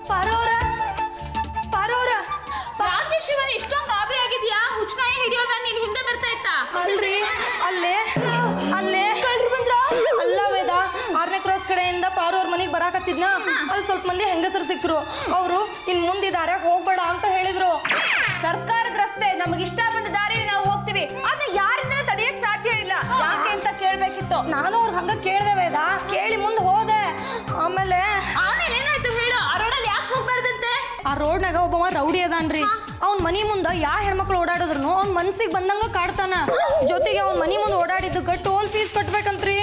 ಪಾರೋರ ಪಾರೋರ ಯಾಕೆ ಶಿವನ್ ಇಷ್ಟೊಂದು ಗಾಬರಿ ಆಗಿದ್ಯಾ ಹುಚ್ಚನಾಯಿ ಹಿಡಿಯೋಣ ನೀನ್ ಹಿಂದೆ ಬರ್ತಾ ಇತ್ತಾ ಅಲ್ರಿ ಅಲ್ಲೇ ಅಲ್ಲೇ ಅಲ್ಲ ವೇದ ಆರನೇ ಕ್ರಾಸ್ ಕಡೆಯಿಂದ ಪಾರು ಅವ್ರ ಮನೆಗೆ ಬರಾಕತ್ತಿದ್ನ ಅಲ್ಲಿ ಸ್ವಲ್ಪ ಮಂದಿ ಹೆಂಗಸರು ಸಿಕ್ಕರು ಅವರು ಇನ್ ಮುಂದೆ ದಾರ್ಯಾಗ ಹೋಗ್ಬೇಡ ಅಂತ ಹೇಳಿದ್ರು ಸರ್ಕಾರದ ರಸ್ತೆ ನಮಗೆ ಇಷ್ಟ ಬಂದ ದಾರಿಯಲ್ಲಿ ನಾವು ಹೋಗ್ತೀವಿ ಆದ್ರೆ ಯಾರಿಂದ ತಡೆಯಕ್ ಸಾಧ್ಯ ಇಲ್ಲ ಯಾಕೆ ಅಂತ ಕೇಳ್ಬೇಕಿತ್ತು ನಾನು ಅವ್ರ ಹಂಗ ಕೇಳ್ದೆ ವೇದ ಕೇಳಿ ಮುಂದೆ ಹೋದೆ ಆಮೇಲೆ ಆಮೇಲೆ ಏನಾಯ್ತು ಹೇಳು ಆ ರೋಡಲ್ಲಿ ಯಾಕೆ ಹೋಗ್ಬಾರ್ದಂತೆ ಆ ರೋಡ್ನಾಗ ಒಬ್ಬವ ರೌಡಿ ಅದಾನ್ರಿ ಅವ್ನ ಮನಿ ಮುಂದ ಯಾ ಹೆಣ್ಮಕ್ಳು ಓಡಾಡಿದ್ರು ಅವ್ನ ಮನ್ಸಿಗೆ ಬಂದಂಗ ಕಾಡ್ತಾನ ಜೊತೆಗೆ ಅವ್ನ ಮನಿ ಮುಂದೆ ಓಡಾಡಿದ್ದಕ್ಕೆ ಟೋಲ್ ಫೀಸ್ ಕಟ್ಬೇಕಂತ್ರಿ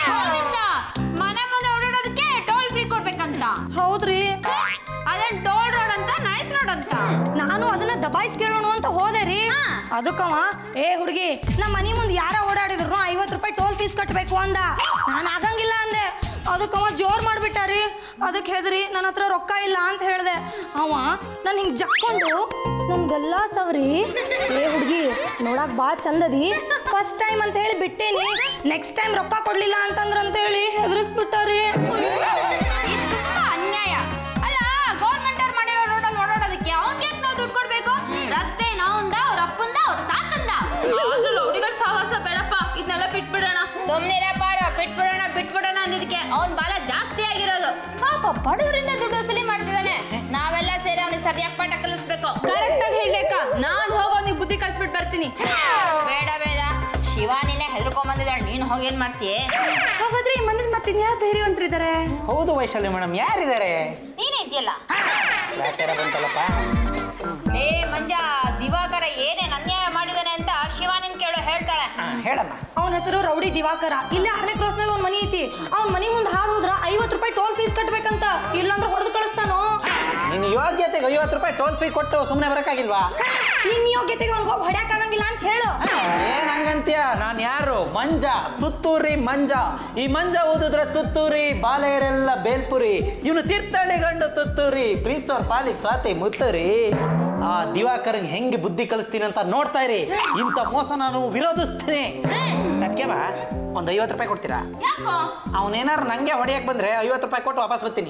ಮನೆ ಮುಂದೆ ಓಡಾಡೋದಕ್ಕೆ ಟೋಲ್ ಫ್ರೀ ಕೊಡ್ಬೇಕಂತ ಹೌದ್ರಿ ಅದೇನ್ ಟೋಲ್ ರೋಡ್ ಅಂತ ನೈಸ್ ರೋಡ್ ಅಂತ ನಾನು ಅದನ್ನ ದಬಾಯಿಸ್ ಕೇಳೋಣ ಅಂತ ಹೋದೆ ರೀ ಅದಕ್ಕವ ಏ ಹುಡುಗಿ ನಮ್ಮ ಮನಿ ಮುಂದೆ ಯಾರ ಓಡಾಡಿದ್ರು ಐವತ್ತು ರೂಪಾಯಿ ಟೋಲ್ ಫೀಸ್ ಕಟ್ಟಬೇಕು ಅಂದ ನಾನು ಆಗಂಗಿಲ್ಲ ಅಂದೆ ಅದಕ್ಕವ ಜೋರ್ ಮಾಡ್ಬಿಟ್ಟಾರಿ ಅದಕ್ಕೆ ಹೆದ್ರಿ ನನ್ನ ಹತ್ರ ರೊಕ್ಕ ಇಲ್ಲ ಅಂತ ಹೇಳ್ದೆ ಅವ ನಾನು ಹಿಂಗೆ ಜಕ್ಕೊಂಡು ನನ್ಗೆಲ್ಲ ಸವ್ರಿ ಏ ಹುಡುಗಿ ನೋಡಕ್ ಭಾಳ ಚಂದದಿ ಫಸ್ಟ್ ಟೈಮ್ ಅಂತ ಹೇಳಿ ಬಿಟ್ಟೇನಿ ನೆಕ್ಸ್ಟ್ ಟೈಮ್ ರೊಕ್ಕ ಕೊಡ್ಲಿಲ್ಲ ಅಂತಂದ್ರ ಅಂತ ಹೇಳಿ ಹೆದರಿಸ್ಬಿಟ್ಟಾರಿ ಇದು ತುಂಬಾ ಅನ್ಯಾಯ ಅಲ್ಲ ಗೌರ್ಮೆಂಟ್ ಅವ್ರು ಮಾಡಿರೋ ರೋಡಲ್ಲಿ ಓಡಾಡೋದಕ್ಕೆ ಅವ್ನ್ಗೆ ಯಾಕೆ ನಾವು ದುಡ್ಡು ಕೊಡ್ಬೇಕು ರಸ್ತೆ ನಾವಂದ ಅವ್ರ ಅಪ್ಪಂದ ಅವ್ರ ತಾತಂದ ಆದ್ರೂ ರೌಡಿಗಳ ಸಹವಾಸ ಬೇಡಪ್ಪ ಇದನ್ನೆಲ್ಲ ಬಿಟ್ಬಿಡೋಣ ಸುಮ್ನಿರ ಪಾರ ಬಿಟ್ಬಿಡೋಣ ಬಿಟ್ಬಿಡೋಣ ಅಂದಿದ್ದಕ್ಕೆ ಅವ್ನ್ ಬಾಲ ಜಾಸ್ತಿ ಆಗಿರೋದು ಪಾಪ ಬಡವರಿಂದ ದುಡ್ಡು ವಸೂಲಿ ಮಾಡ್ತಿದ್ದಾನೆ ನಾವೆಲ್ಲ ಸೇರಿ ಅವ್ನಿಗೆ ಸರಿಯಾಗಿ ಪಾಠ ಕಲಿಸ್ಬೇಕು ಕರೆಕ್ಟ್ ಆಗಿ ಹೇಳ್ಬೇಕ ನಾನ್ ಹೋಗಿ ಅವ್ನಿಗೆ ಬುದ್ಧಿ ಕಲ್ಸ್ಬಿಟ್ಟು ಬರ್ತೀನಿ ಬೇಡ ಬೇಡ ಶಿವ ನೀನೆ ಹೆದರ್ಕೊಂಡ್ ಬಂದಿದ್ದಾಳೆ ನೀನ್ ಹೋಗಿ ಏನ್ ಮಾಡ್ತೀಯ ಹಾಗಾದ್ರೆ ಈ ಮನೇಲಿ ಮತ್ತೆ ಇನ್ಯಾರು ಧೈರ್ಯವಂತರಿದ್ದಾರೆ ಹೌದು ವೈಶಾಲಿ ಮೇಡಮ್ ಯಾರಿದ್ದಾರೆ ನೀನೇ ಇದೆಯಲ್ಲ ಲೆಕ್ಕಾಚಾರ ಬಂತಲ್ಲಪ್ಪ ಏ ಮಂಜ ದಿವಾಕರ ಏನೇನ್ ಅನ್ಯಾಯ ಮಾಡಿದಾನೆ ಅಂತ ಶಿವಾನಿನ್ ಕೇಳು ಹೇಳ್ತಾಳೆ ಹಾ, ಹೇಳಮ್ಮ ಅವನ ಹೆಸರು ರೌಡಿ ದಿವಾಕರ ಇಲ್ಲೇ ಆರನೇ ಕ್ರಾಸ್ನಾಗ ಅವ್ನ ಮನಿ ಐತಿ ಅವ್ನ ಮನಿ ಮುಂದೆ ಹಾದು ಹೋದ್ರ ಐವತ್ತು ರೂಪಾಯಿ ಟೋಲ್ ಫೀಸ್ ಕಟ್ಬೇಕಂತ ಇಲ್ಲಾಂದ್ರೆ ಹೊಡೆದು ಕಳಿಸ್ತಾನೋ ನಿನ್ನ ಯೋಗ್ಯತೆಗೆ ಐವತ್ತು ರೂಪಾಯಿ ಟೋಲ್ ಫೀ ಕೊಟ್ಟು ಸುಮ್ಮನೆ ಬರೋಕ್ಕಾಗಿಲ್ವಾ ನಿನ್ನ ಯೋಗ್ಯತೆಗೆ ಅವ್ನಿಗೆ ಹೋಗಿ ಹೊಡ್ಯಾಕ್ ಆಗಂಗಿಲ್ಲ ಅಂತ ಹೇಳು ಏನ್ ಹಂಗಂತ್ಯ ನಾನ್ ಯಾರು ಮಂಜ ತುತ್ತೂರಿ ಮಂಜ ಈ ಮಂಜ ಓದಿದ್ರೆ ತುತ್ತೂರಿ ಬಾಲೆಯರೆಲ್ಲ ಬೇಲ್ಪುರಿ ಇವನು ತೀರ್ಥಹಳ್ಳಿ ಗಂಡು ತುತ್ತೂರಿ ಪ್ರೀತ್ಸೋರ್ ಪಾಲಿಗೆ ಸ್ವಾತಿ ಮುತ್ತೂರಿ ಆ ದಿವಾಕರಂಗ್ ಹೆಂಗೆ ಬುದ್ಧಿ ಕಲಿಸ್ತೀನಿ ಅಂತ ನೋಡ್ತಾ ಇರಿ ಇಂಥ ಮೋಸ ನಾನು ವಿರೋಧಿಸ್ತೀನಿ ಅದಕ್ಕೆ ಬಾ ಒಂದು ಐವತ್ತು ರೂಪಾಯಿ ಕೊಡ್ತೀರಾ ಯಾಕೋ ಅವನೇನಾರು ನಂಗೆ ಹೊಡಿಯಕ್ ಬಂದ್ರೆ ಐವತ್ತು ರೂಪಾಯಿ ಕೊಟ್ಟು ವಾಪಸ್ ಬರ್ತೀನಿ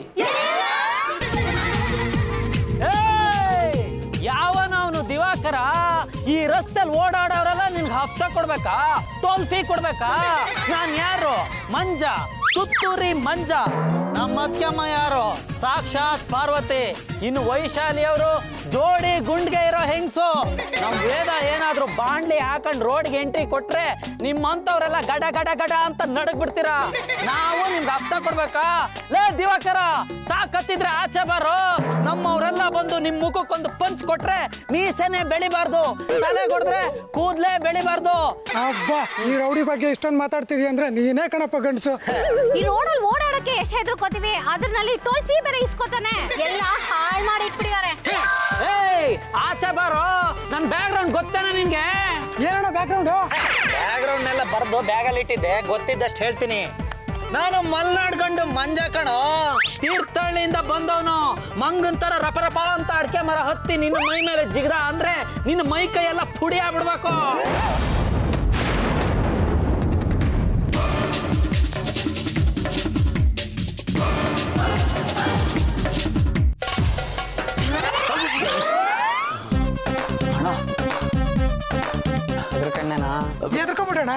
ಏಯ್! ಯಾವನ ಅವನು ದಿವಾಕರ ಈ ರಸ್ತೆಲ್ ಓಡಾಡೋರೆಲ್ಲ ನಿನ್ಗೆ ಹಫ್ತ ಕೊಡ್ಬೇಕಾ ಟೋಲ್ ಫೀ ಕೊಡ್ಬೇಕಾ ನಾನ್ ಯಾರು ಮಂಜ ತುತ್ತೂರಿ ಮಂಜ ನಮ್ಮ ಅತ್ಯಮ್ಮ ಯಾರು ಸಾಕ್ಷಾತ್ ಪಾರ್ವತಿ ಇನ್ನು ವೈಶಾಲಿ ಅವರು ಜೋಡಿ ಗುಂಡ್ಗೆ ಇರೋ ಹೆಂಗ್ಸು ನಮ್ ವೇದ ಏನಾದ್ರೂ ಬಾಂಡ್ಲಿ ಹಾಕೊಂಡ್ ರೋಡ್ಗೆ ಎಂಟ್ರಿ ಕೊಟ್ರೆ ನಿಮ್ಮಂತವ್ರೆಲ್ಲ ಗಡ ಗಡ ಗಡ ಅಂತ ನಡಗ್ ಬಿಡ್ತೀರಾ ನಾವು ನಿಮ್ಗೆ ಹಫ್ತ ಕೊಡ್ಬೇಕಾ ಲೇ ದಿವಾಕರ ತಾಕತ್ತಿದ್ರೆ ಆಚೆ ಬಾರೋ ನಮ್ಮವರೆಲ್ಲ ಬಂದು ನಿಮ್ ಮುಖಕ್ಕೊಂದು ಪಂಚ್ ಕೊಟ್ರೆ ಮೀಸೆನೆ ಬೆಳಿಬಾರ್ದು ತಲೆ ಕೊಡಿದ್ರೆ ಕೂದ್ಲೇ ಬೆಳಿಬಾರ್ದು ಅಬ್ಬಾ ಈ ರೌಡಿ ಬಗ್ಗೆ ಇಷ್ಟೊಂದು ಮಾತಾಡ್ತಿದ್ಯ ಅಂದ್ರೆ ನೀನೇ ಕಣಪ್ಪ ಗಂಡಸು ಈ ರೋಡಲ್ಲಿ ಓಡಾಡಕ್ಕೆ ಎಷ್ಟು ಹೆದರ್ಕೋತೀವಿ ಅದ್ರಲ್ಲಿ ಟೋಲ್ ಫೀ ಬೇರೆ ಇಸ್ಕೋತಾನೆ ಎಲ್ಲ ಹಾಳು ಮಾಡಿ ಇಟ್ಬಿಟ್ಟಿದ್ದಾರೆ ಏಯ್ ಆಚೆ ಬಾರೋ ನನ್ ಬ್ಯಾಕ್ ಗ್ರೌಂಡ್ ಗೊತ್ತೇನ ನಿನ್ಗೆ ಏನಣ್ಣ ಬ್ಯಾಕ್ಗ್ರೌಂಡು ಬ್ಯಾಕ್ ಗ್ರೌಂಡ್ ಎಲ್ಲ ಬರ್ದು ಬ್ಯಾಗಲ್ಲಿ ಇಟ್ಟಿದ್ದೆ ಗೊತ್ತಿದ್ದಷ್ಟು ಹೇಳ್ತೀನಿ ನಾನು ಮಲ್ನಾಡ್ ಗಂಡು ಮಂಜ ಕಣೋ ತೀರ್ಥಹಳ್ಳಿಯಿಂದ ಬಂದವನು ಮಂಗನ್ ತರ ರಪರಪ ಅಂತ ಅಡ್ಕೆ ಮರ ಹತ್ತಿ ನಿನ್ನ ಮೈ ಮೇಲೆ ಜಿಗ್ದ ಅಂದ್ರೆ ನಿನ್ನ ಮೈ ಕೈ ಎಲ್ಲ ಪುಡಿ ಆಗ್ಬಿಡ್ಬೇಕು ಅದ್ರ ಕಣ್ಣೇನಾ ಎದ್ಕೊಂಬಿಡೋಣ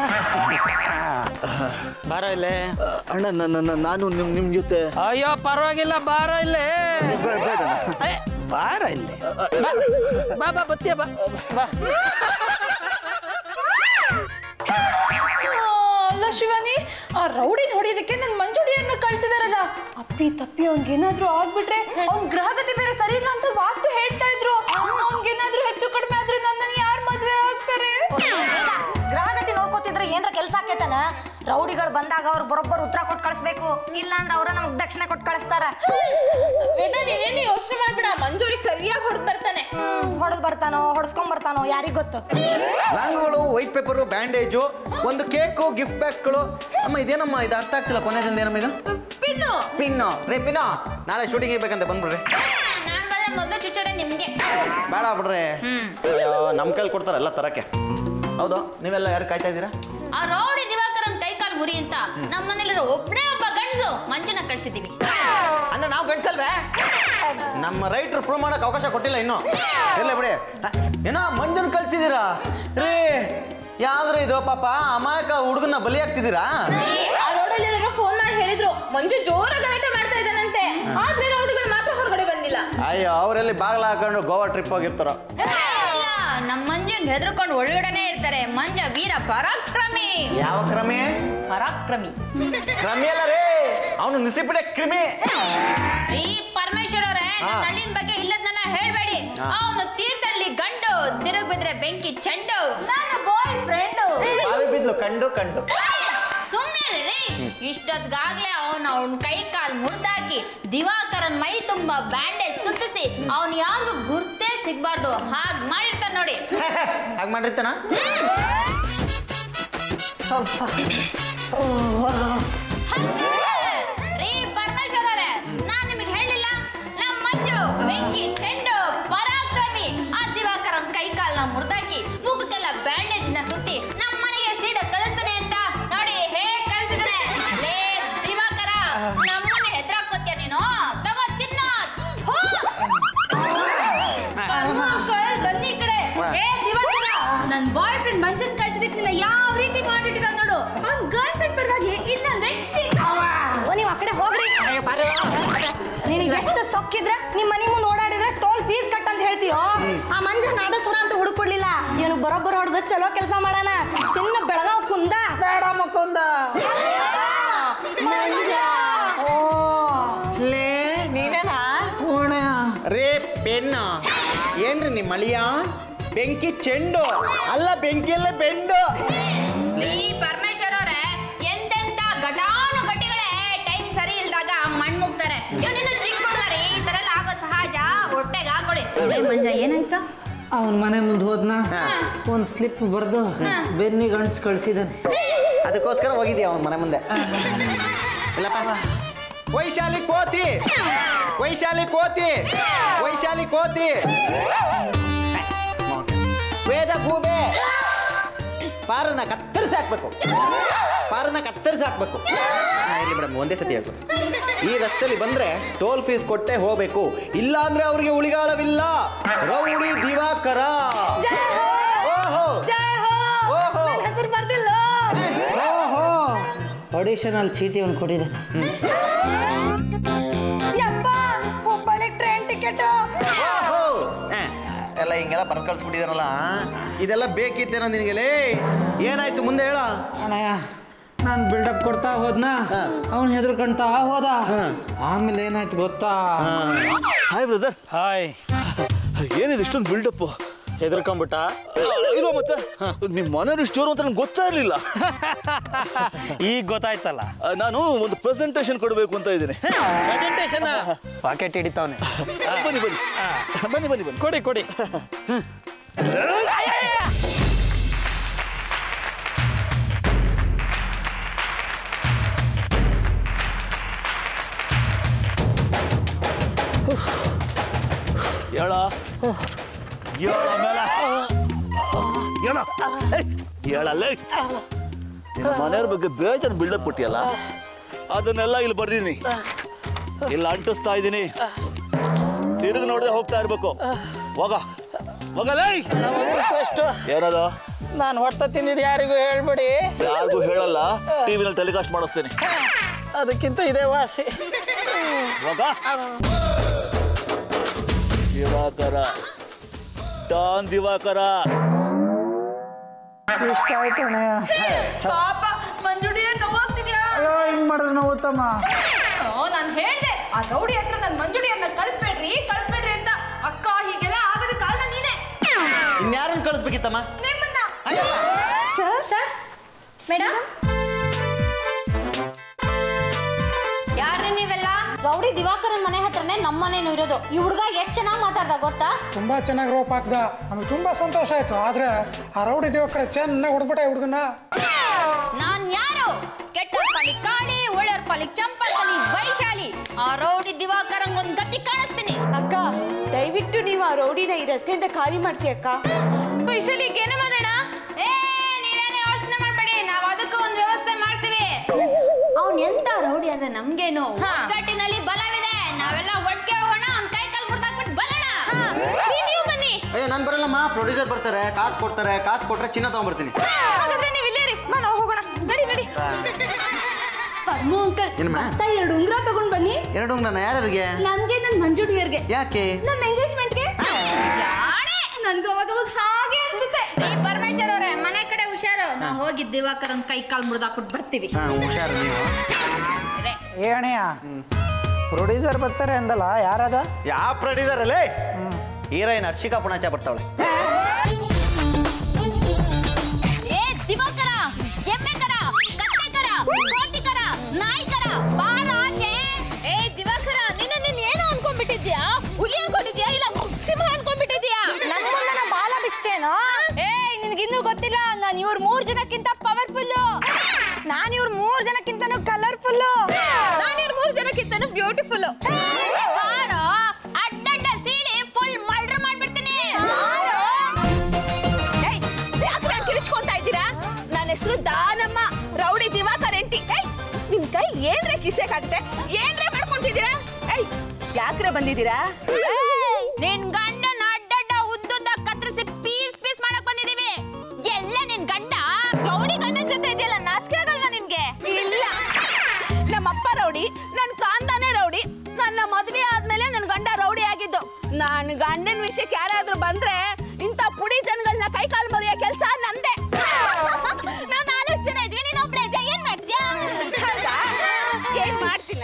ಬಾರೋ ಇಲ್ಲೇ ಅಣ್ಣ ನನ್ನ ನಾನು ನಿಮ್ ನಿಮ್ ಜೊತೆ ಅಯ್ಯೋ ಪರವಾಗಿಲ್ಲ ಬಾರೋ ಇಲ್ಲೇ ಬೇಡ ಬೇಡ ಅಣ್ಣ. ಏ, ಬಾರ ಇಲ್ಲಿ ಬಾ ಬಾ ಬಾ ಬತ್ತೀಯ ಬಾ ಬಾ ಅಲ್ಲ ಶಿವಾನಿ ಆ ರೌಡಿನ ಹೊಡಿಯೋದಕ್ಕೆ ನನ್ ಮಂಜುಡಿಯನ್ನ ಕಳ್ಸಿದಾರಲ್ಲ ಅಪ್ಪಿ ತಪ್ಪಿ ಅವ್ನ್ಗೇನಾದ್ರೂ ಆಗ್ಬಿಟ್ರೆ ಅವ್ನ್ ಗ್ರಹಗತಿ ಬೇರೆ ಸರಿ ಇಲ್ಲ ಅಂತ ವಾಸ್ತು ಹೇಳ್ತಾ ಇದ್ರು ಅವ್ನ್ಗೇನಾದ್ರೂ ಹೆಚ್ಚು ಕಡಿಮೆ ಆದ್ರೆ ನನ್ನನ್ನು ಯಾರು ಮದ್ವೆ ಆಗ್ತಾರೆ ಗ್ರಹಗತಿ ನೋಡ್ಕೋತಿದ್ರೆ ಏನ್ರ ಕೆಲಸ ಆಕೇತನ ರೌಡಿಗಳು ಬಂದಾಗ ಅವ್ರು ಬರೋಬ್ಬರ್ ಉತ್ತರ ಕೊಟ್ಟು ಕಳಿಸ್ಬೇಕು ಇಲ್ಲಾಂದ್ರೆ ಅವ್ರ ನಮಗ್ ದಕ್ಷಿಣ ಕೊಟ್ಟು ಕಳಿಸ್ತಾರ ವೇದ ನೀನೇನು ಯೋಚನೆ ಮಾಡ್ಬೇಡ ಮಂಜೂರಿಗೆ ಸರಿಯಾಗಿ ಹೊಡೆದ್ ಬರ್ತಾನೆ ಹೊಡೆದ್ ಬರ್ತಾನೋ ಹೊಡ್ಸ್ಕೊಂಡ್ ಬರ್ತಾನೋ ಯಾರಿಗ್ ಗೊತ್ತು ಲಾಂಗ್ಗಳು ವೈಟ್ ಪೇಪರು ಬ್ಯಾಂಡೇಜು ಒಂದು ಕೇಕು ಗಿಫ್ಟ್ ಬ್ಯಾಗ್ಸ್ಗಳು ಅಮ್ಮ ಇದೇನಮ್ಮ ಇದು ಅರ್ಥ ಆಗ್ತಿಲ್ಲ ಕೊನೆದಿಂದ ಏನಮ್ಮ ಇದು ಪಿನ್ನು ಪಿನ್ನು ರೇ ಪಿನ್ನು ನಾಳೆ ಶೂಟಿಂಗ್ ಇರ್ಬೇಕಂತ ಬಂದ್ಬಿಡ್ರಿ ನಾನ್ ಬಂದ್ರೆ ಮೊದಲು ಚುಚ್ಚೋದೆ ನಿಮ್ಗೆ ಬೇಡ ಬಿಡ್ರಿ ಅಯ್ಯೋ ನಮ್ಮ ಕೈಲಿ ಕೊಡ್ತಾರೆ ಎಲ್ಲ ತರಕ್ಕೆ ಹೌದು ನೀವೆಲ್ಲ ಯಾರು ಕಾಯ್ತಾ ಇದ್ದೀರಾ ಆ ರೌಡಿ ದಿವಾಕರನ್ ಕೈ ಕಾಲ್ ಮುರಿ ಅಂತ ನಮ್ಮ ಮನೇಲಿರೋ ಒಬ್ಬನೇ ಒಬ್ಬ ಗಂಡಸು ಮಂಜುನ ಕಳ್ಸಿದೀವಿ ಅಂದ್ರೆ ನಾವು ಗಂಡ್ಸಲ್ವೇ ನಮ್ಮ ರೈಟ್ರು ಪ್ರೂವ್ ಮಾಡಕ್ ಅವಕಾಶ ಕೊಟ್ಟಿಲ್ಲ ಇನ್ನು ಇಲ್ಲ ಬಿಡಿ ಹ, ಏನೋ ಮಂಜನ್ ಕಳ್ಸಿದ್ದೀರಾ ರೀ ಯಾವ್ದ್ರಿ ಇದು ಪಾಪ ಅಮಾಯಕ ಹುಡುಗನ ಬಲಿ ಆಗ್ತಿದ್ದೀರಾ ಆ ರೋಡಲ್ಲಿ ಫೋನ್ ಮಾಡಿ ಹೇಳಿದ್ರು ಮಂಜು ಜೋರಾಗಿ ಗಲಾಟೆ ಮಾಡ್ತಾ ಇದ್ದಾನಂತೆ ಆದ್ರೆ ರೌಡಿಗಳು ಮಾತ್ರ ಹೊರಗಡೆ ಬಂದಿಲ್ಲ ಅಯ್ಯೋ ಅವರೆಲ್ಲಿ ಬಾಗ್ಲ ಹಾಕೊಂಡು ಗೋವಾ ಟ್ರಿಪ್ ಹೋಗಿರ್ತಾರೋ ಇಲ್ಲ ನಮ್ಮ ಮಂಜಂಗ್ ಹೆದರ್ಕೊಂಡು ಒಳಗಡೆನೆ ಇರ್ತಾರೆ ಮಂಜ ವೀರ ಪರಾಕ್ರಮಿ ಯಾವ ಕ್ರಮೆ ಪರಾಕ್ರಮಿ ಕ್ರಮೆ ಅಲ್ಲ ರೀ ಅವನು ನಿಸಿಬಿಡೆ ಕ್ರಿಮಿ ಈ ಪರಮೇಶ್ವರ್ ಅವರೇ ಹಾ. ನಳಿನ್ ಬಗ್ಗೆ ಇಲ್ಲದನ್ನ ಹೇಳ್ಬೇಡಿ ಹಾ. ಅವನು ತೀರ್ಥಹಳ್ಳಿ ಗಂಡು ತಿರುಗ್ ಬಿದ್ರೆ ಬೆಂಕಿ ಚೆಂಡು ನನ್ನ ಬಾಯ್ ಫ್ರೆಂಡು ಬಾವಿ ಬಿದ್ಲು ಕಂಡು ಕಂಡು ಸುಮ್ನೆ ರೀ ಇಷ್ಟೊತ್ಗಾಗ್ಲೇ ಅವನು ಅವನ ಕೈ ಕಾಲ್ ಮುರಿದಾಕಿ ದಿವಾಕರನ್ ಮೈ ತುಂಬಾ ಬ್ಯಾಂಡೇಜ್ ಸುತ್ತಿಸಿ ಅವನ್ ಯಾರಿಗೂ ಗುರ್ತೇ ಸಿಗ್ಬಾರ್ದು ಹಾಗ್ ಮಾಡಿರ್ತಾನ ನೋಡಿ ಹಾಗೆ ಮಾಡಿರ್ತಾನ ರೀ ಪರಮೇಶ್ವರ್ ಅವರೇ ನಾನ್ ನಿಮಗೆ ಹೇಳಿಲ್ಲ ನಮ್ ಮಂಜು ಬೆಂಕಿ ಚೆಂಡು ಪರಾಕ್ರಮಿ ಆ ದಿವಾಕರನ್ ಕೈ ಕಾಲ್ನ ಮುರಿದಾಕಿ ಮುಖಕ್ಕೆಲ್ಲ ಬ್ಯಾಂಡೇಜ್ ನ ಸುತ್ತಿ ನಮ್ಮ ಮನೆಗೆ ಸೀದಾ ಕಳಿಸ್ತಾನೆ ಅಂತ ನೋಡಿ ಹೇಗ್ ಕಳಿಸಿದಾನೆ ಲೇ ದಿವಾಕರ ನಮ್ಮನ್ನ ಹೆದ್ರಾಕೋತ್ಯ ನೀನು ತಗೋ ತಿನ್ನ ಥು. ಕರ್ಮ ಕಳ್ ಬನ್ನಿ ಈ ಕಡೆ ಏ ದಿವಾಕರ ನನ್ ಬಾಯ್ ಫ್ರೆಂಡ್ ಮಂಜನ್ ಕಳ್ಸಿದಕ್ಕೆ ನಿನ್ನ ಯಾವ ರೀತಿ ಮಾಡಿಟ್ಟಿದ ನೋಡು ಅವ್ನ್ ಗರ್ಲ್ ಫ್ರೆಂಡ್ ಪರವಾಗಿ ಇನ್ನ ನೆಟ್ಟಿ ಓ ನೀವು ಆ ಕಡೆ ಹೋಗ್ರಿ ನಿನಗೆ ಎಷ್ಟು ಸೊಕ್ಕಿದ್ರೆ ನಿಮ್ಮ ಮನೆ ಮುಂದೆ ಓಡಾಡಿದ್ರೆ ಟೋಲ್ ಫೀಸ್ ಕಟ್ ಅಂತ ಹೇಳ್ತೀಯೋ ಆ ಮಂಜ ನಾಡಸ್ವರ ಅಂತ ಹುಡುಕೊಡ್ಲಿಲ್ಲ ಇವನು ಬರೋಬ್ಬರ ಹೊಡೆದು ಚಲೋ ಕೆಲಸ ಮಾಡೋಣ ಚಿನ್ನ ಬೆಳಗಾವ್ ಕುಂದ ಬೇಡ ಮುಕುಂದ ಮಂಜ ಲೇ ನೀನೇನಾ ರೇ ಪೆನ್ನು ಏನ್ರಿ ನಿಮ್ಮ ಅಳಿಯ ಬೆಂಕಿ ಚೆಂಡು ಅಲ್ಲ ಬೆಂಕಿಯಲ್ಲೇ ಬೆಂಡು ಈ ಪರಮೇಶ್ವರ್ ಅವರೇ ಎಂತೆಂತ ಘಟಾನು ಘಟಿಗಳೇ ಟೈಮ್ ಸರಿ ಇಲ್ದಾಗ ಮಣ್ಣು ಮುಗ್ತಾರೆ ಇವನಿನ್ನು ಚಿಕ್ಕ ಹುಡುಗರಿ ಈ ತರ ಎಲ್ಲ ಆಗೋ ಸಹಜ ಹೊಟ್ಟೆಗೆ ಹಾಕೊಳ್ಳಿ ಏ ಮಂಜ ಏನಾಯ್ತು ಅವನ ಮನೆ ಮುಂದೆ ಹೋದ್ನ ಹಾ. ಒಂದು ಸ್ಲಿಪ್ ಬರೆದು ಬೆನ್ನಿಗೆ ಅಣಿಸ್ ಕಳ್ಸಿದ್ದಾನೆ ಅದಕ್ಕೋಸ್ಕರ ಹೋಗಿದ್ಯಾ ಅವನ ಮನೆ ಮುಂದೆ ಇಲ್ಲಪ್ಪ ವೈಶಾಲಿ ಕೋತಿ ವೈಶಾಲಿ ಕೋತಿ ವೈಶಾಲಿ ಕೋತಿ ವೇದ ಗೂಬೆ ಪಾರನ್ನ ಕತ್ತರಿಸಿ ಹಾಕ್ಬೇಕು ಪಾರನ್ನ ಕತ್ತರಿಸಿ ಹಾಕ್ಬೇಕು ಹಾ, ಇಲ್ಲಿ ಮೇಡಮ್ ಒಂದೇ ಸತಿ ಹೇಳ್ಬೇಕು ಈ ರಸ್ತೆಯಲ್ಲಿ ಬಂದ್ರೆ ಟೋಲ್ ಫೀಸ್ ಕೊಟ್ಟೆ ಹೋಗ್ಬೇಕು ಇಲ್ಲ ಅಂದ್ರೆ ಅವ್ರಿಗೆ ಉಳಿಗಾಲವಿಲ್ಲ ರೌಡಿ ದಿವಾಕರ ಓಹೋ ಜಯ ಹೋ ಓಹೋ. ನನ್ ಹೆಸರು ಬರ್ದಿಲ್ಲ ಓಹೋ ಆಡಿಷನಲ್ಲಿ ಚೀಟಿ ಒಂದು ಕೊಟ್ಟಿದ್ದಾನೆ ಯಪ್ಪ ಹುಬ್ಬಳ್ಳಿ ಟ್ರೈನ್ ಟಿಕೆಟ್ ಓಹೋ! ಆ, ಎಲ್ಲ ಹಿಂಗೆಲ್ಲ ಬರ್ದು ಕಳ್ಸ್ಬಿಟ್ಟಿದಾರಲ್ಲ ಇದೆಲ್ಲ ಬೇಕಿತ್ತೇನೋ ನಿನಗೆಲೇ ಏನಾಯ್ತು ಮುಂದೆ ಹೇಳ ಅಣ್ಣಯ್ಯ ನಾನು ಬಿಲ್ಡಪ್ ಕೊಡ್ತಾ ಹೋದ್ನ ಹಾ. ಅವನು ಹೆದರ್ಕೊಂತ ಹೋದ ಹಾ. ಆಮೇಲೆ ಏನಾಯ್ತು ಗೊತ್ತಾ ಹಾಯ್ ಬ್ರದರ್ ಹಾಯ್ ಏನಿದೆ ಇಷ್ಟೊಂದು ಬಿಲ್ಡಪ್ ಹೆದರ್ಕೊಂಬಿಟ್ಟ ಇಲ್ಲ ಮತ್ತೆ ನಿಮ್ಮ ಮನೆಯವ್ರು ಸ್ಟೋರ್ ಅಂತ ನಂಗೆ ಗೊತ್ತಾ ಇರಲಿಲ್ಲ ಈಗ ಗೊತ್ತಾಯ್ತಲ್ಲ ನಾನು ಒಂದು ಪ್ರೆಸೆಂಟೇಷನ್ ಕೊಡಬೇಕು ಅಂತ ಇದ್ದೀನಿ ಪ್ರೆಸೆಂಟೇಷನ್ ಪಾಕೆಟ್ ಹಿಡಿತಾವನೆ ಬನ್ನಿ ಬನ್ನಿ ಬನ್ನಿ ಬನ್ನಿ ಬನ್ನಿ ಕೊಡಿ ಕೊಡಿ ಹೇಳ ಹೇಳ ಮೇಲೆ ಹೇಳ ಹೇಳಲ್ಲೇ ನಿನ್ನ ಮನೆಯವ್ರ ಬಗ್ಗೆ ಬೇಜಾರು ಬಿಲ್ಡಪ್ ಕೊಟ್ಟಿಯಲ್ಲ ಅದನ್ನೆಲ್ಲ ಇಲ್ಲಿ ಬರ್ದೀನಿ ಇಲ್ಲಿ ಅಂಟಿಸ್ತಾ ಇದ್ದೀನಿ ತಿರುಗಿ ನೋಡದೆ ಹೋಗ್ತಾ ಇರ್ಬೇಕು ಹೋಗ ಹೋಗಲೇ ಅಷ್ಟು ಏನದು ನಾನು ಹೊಟ್ಟ ತಿಂದಿದ್ದು ಯಾರಿಗೂ ಹೇಳ್ಬೇಡಿ ಯಾರಿಗೂ ಹೇಳಲ್ಲ ಟಿವಿನಲ್ಲಿ ಟೆಲಿಕಾಸ್ಟ್ ಮಾಡಿಸ್ತೀನಿ ಅದಕ್ಕಿಂತ ಇದೇ ವಾಸಿ ಹೋಗ ದಿವಾಕರ ಡಾನ್ ದಿವಾಕರ ಇಷ್ಟ ಆಯ್ತು ಅಣ್ಣಯ್ಯ ಪಾಪ ಮಂಜುಡಿ ನೋವಾಗ್ತಿದ್ಯಾ ಅಯ್ಯೋ ಹಿಂಗ್ ಮಾಡಿದ್ರೆ ನಾವು ಉತ್ತಮ ಓ ನಾನು ಹೇಳ್ದೆ ಆ ರೌಡಿ ಹತ್ರ ನನ್ ಮಂಜುಡಿಯನ್ನ ಕಳಿಸ್ಬೇಡ್ರಿ ಕಳಿಸ್ಬೇಡ್ರಿ ಅಂತ ಅಕ್ಕ ಹೀಗೆಲ್ಲ ಆಗದ ಕಾರಣ ನೀನೇ ಇನ್ಯಾರನ್ನ ಕಳಿಸ್ಬೇಕಿತ್ತಮ್ಮ ನಿಮ್ಮನ್ನ ಸರ್ ಸರ್ ಮೇಡಮ್ ಯಾರ್ರಿ ನೀವೆಲ್ಲ ರೌಡಿ ದಿವಾಕರನ್ ಮನೆ ಹತ್ರನೇ ನಮ್ಮ ಮನೇನು ಇರೋದು ಈ ಹುಡುಗ ಎಷ್ಟು ಚೆನ್ನಾಗಿ ಮಾತಾಡ್ದ ಗೊತ್ತಾ ತುಂಬಾ ಚೆನ್ನಾಗಿ ರೋಪ್ ಹಾಕ್ದ ನಮಗೆ ತುಂಬಾ ಸಂತೋಷ ಆಯ್ತು ಆದ್ರೆ ಆ ರೌಡಿ ದೇವಕ್ರ ಚೆನ್ನಾಗಿ ಹೊಡ್ಬಿಟ್ಟ ಹುಡುಗನ ನಾನ್ ಯಾರು ಕೆಟ್ಟೋರ್ ಪಾಲಿ ಕಾಳಿ ಒಳ್ಳೆಯವ್ರ ಪಾಲಿ ಚಂಪಲ್ಪಲಿ ವೈಶಾಲಿ ಆ ರೌಡಿ ದಿವಾಕರಂಗ್ ಒಂದ್ ಗತಿ ಕಾಣಿಸ್ತೀನಿ ಅಕ್ಕ ದಯವಿಟ್ಟು ನೀವು ಆ ರೌಡಿನ ಈ ರಸ್ತೆಯಿಂದ ಖಾಲಿ ಮಾಡಿಸಿ ಅಕ್ಕ ವೈಶಾಲಿ ಏನೇ ಮಾಡೋಣ ಏ ನೀವೇನೇ ಯೋಚನೆ ಮಾಡ್ಬೇಡಿ ನಾವ್ ಅದಕ್ಕೆ ಒಂದ್ ವ್ಯವಸ್ಥೆ ಮಾಡ್ತೀವಿ ಅವ್ನ್ ಎಂತ ರೌಡಿ ಅಂದ್ರೆ ನಮ್ಗೇನು ಒಗ್ಗಟ್ಟಿನಲ್ಲಿ ಬಲವಿದೆ ನಾವೆಲ್ಲ ಒಟ್ಟಿಗೆ ಹೋಗೋಣ ಅವ್ನ್ ಕೈ ಕಾಲ್ ಮುರ್ದ ಅಯ್ಯೋ ನಾನು ಬರಲ್ಲಮ್ಮ ಪ್ರೊಡ್ಯೂಸರ್ ಬರ್ತಾರೆ ಕಾಸು ಕೊಡ್ತಾರೆ ಕಾಸು ಕೊಟ್ರೆ ಚಿನ್ನ ತಗೊಂಡ್ಬರ್ತೀನಿ ಹಾಗಾದ್ರೆ ನೀವು ಇಲ್ಲೇ ರೀ ಬಾ ನಾವು ಹೋಗೋಣ ನಡಿ ನಡಿ ಪದ್ಮು ಅಂಕಲ್ ಏನ್ ಮಾ? ಬರ್ತಾ ಎರಡು ಉಂಗುರ ತಗೊಂಡ್ ಬನ್ನಿ ಎರಡು ನನ್ನ ಯಾರ್ಯಾರಿಗೆ ನನ್ಗೆ ನನ್ ಮಂಜುಡಿಯರ್ಗೆ ಯಾಕೆ ನಮ್ಮ ಎಂಗೇಜ್ಮೆಂಟ್ಗೆ ಜಾಣೆ ನನ್ಗೂ ಅವಾಗ ಅವಾಗ ಹಾಗೆ ಅನ್ಸುತ್ತೆ ಈ ಪರಮೇಶ್ವರ್ ಅವರೇ ಮನೆ ಕಡೆ ಹುಷಾರು ನಾವು ಹೋಗಿ ದಿವಾಕರನ್ ಕೈ ಕಾಲ್ ಮುರಿದಾಕ್ಬಿಟ್ಟು ಬರ್ತೀವಿ ಹಾಂ ಹುಷಾರು ನೀವು ಏ ಅಣ್ಣಯ್ಯ ಪ್ರೊಡ್ಯೂಸರ್ ಬರ್ತಾರೆ ಅಂದಲ್ಲ ಯಾರದ ಯಾವ ಪ್ರೊಡ್ಯೂಸರ್ ಅಲ್ಲೇ ಹೀರೋಯಿನ್ ಹರ್ಷಿಕಾ ಪುಣಾಚ ಬರ್ತಾವಳೆ ಏ ದಿವಾಕರ ಎಮ್ಮೆಕರ ಕತ್ತೆಕರ ಕೋತಿಕರ ನಾಯಿಕರ ಬಾರ ಆಚೆ ಏ ದಿವಾಕರ ನಿನ್ನ ನೀನ್ ಏನು ಅನ್ಕೊಂಡ್ಬಿಟ್ಟಿದ್ಯಾ ಹುಲಿ ಅನ್ಕೊಂಡಿದ್ಯಾ ಇಲ್ಲ ಸಿಂಹ ಅನ್ಕೊಂಡ್ಬಿಟ್ಟಿದ್ಯಾ ನನ್ ಮುಂದೆ ನಾ ಬಾಲ ಬಿಷ್ಟೇನೋ ಏ ನಿನ್ಗಿನ್ನೂ ಗೊತ್ತಿಲ್ಲ ನಾನು ಇವ್ರ ಮೂರ್ ಜನಕ್ಕಿಂತ ಪವರ್ಫುಲ್ ನಾನ್ ಇವ್ರ ಮೂರ್ ಜನಕ್ಕಿಂತನೂ ಕಲರ್ಫುಲ್ ನಾನು ಇವ್ರ ಮೂರ್ ಜನಕ್ಕಿಂತನೂ ಬ್ಯೂಟಿಫುಲ್ ಬಾರೋ ಅಡ್ಡಡ್ಡ ಸೀಳಿ ಫುಲ್ ಮರ್ಡರ್ ಮಾಡ್ಬಿಡ್ತೀನಿ ಯಾಕೆ ಕಿರಿಚ್ಕೊಂತಾ ಇದ್ದೀರಾ ನನ್ನ ಹೆಸರು ದಾನಮ್ಮ ರೌಡಿ ದಿವಾಕರ್ ಎಂಟಿ ಏಯ್ ನಿಮ್ ಕೈ ಏನ್ರೆ ಕಿಸೆಕಾಗುತ್ತೆ ಏನ್ರೆ ಮಾಡ್ಕೊಂತಿದ್ದೀರಾ ಏಯ್ ಯಾಕ್ರೆ ಬಂದಿದ್ದೀರಾ ನಿನ್ ಗಂಡನ ಅಡ್ಡಡ್ಡ ಉದ್ದುದ್ದ ಕತ್ತರಿಸಿ ಪೀಸ್ ಪೀಸ್ ಮಾಡಕ್ ಬಂದಿದೀವಿ ಎಲ್ಲ ನಿನ್ ಗಂಡ ರೌಡಿ ಗಂಡನ ಜೊತೆ ಇದೆಯಲ್ಲ ನಾಚಿಕೆ ಆಗಲ್ವಾ ನಿನ್ಗೆ ಇಲ್ಲ ನಮ್ಮಪ್ಪ ರೌಡಿ ನನ್ನ ಕಾಂತಾನೆ ರೌಡಿ ನನ್ನ ಮದ್ವೆ ಆದ್ಮೇಲೆ ನನ್ನ ಗಂಡ ರೌಡಿ ಆಗಿದ್ದು ನನ್ನ ಗಂಡನ ವಿಷಯಕ್ಕೆ ಯಾರಾದ್ರೂ ಬಂದ್ರೆ ಇಂಥ ಪುಡಿ ಜನಗಳನ್ನ ಕೈ ಕಾಲು ಮರಿಯೋ ಕೆಲಸ ನಂದೆ ನಾವ್ ನಾಲ್ಕು ಜನ ಇದ್ವಿ ನೀನ್ ಒಬ್ಳೆ ಇದ್ಯಾ ಏನ್ ಮಾಡ್ತೀಯಾ ಹೌದಾ? ಏನ್ ಮಾಡ್ತೀನ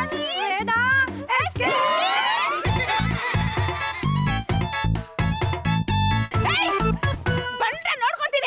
ಬಂದ್ರೆ ನೋಡ್ಕೊಂತೀನಿ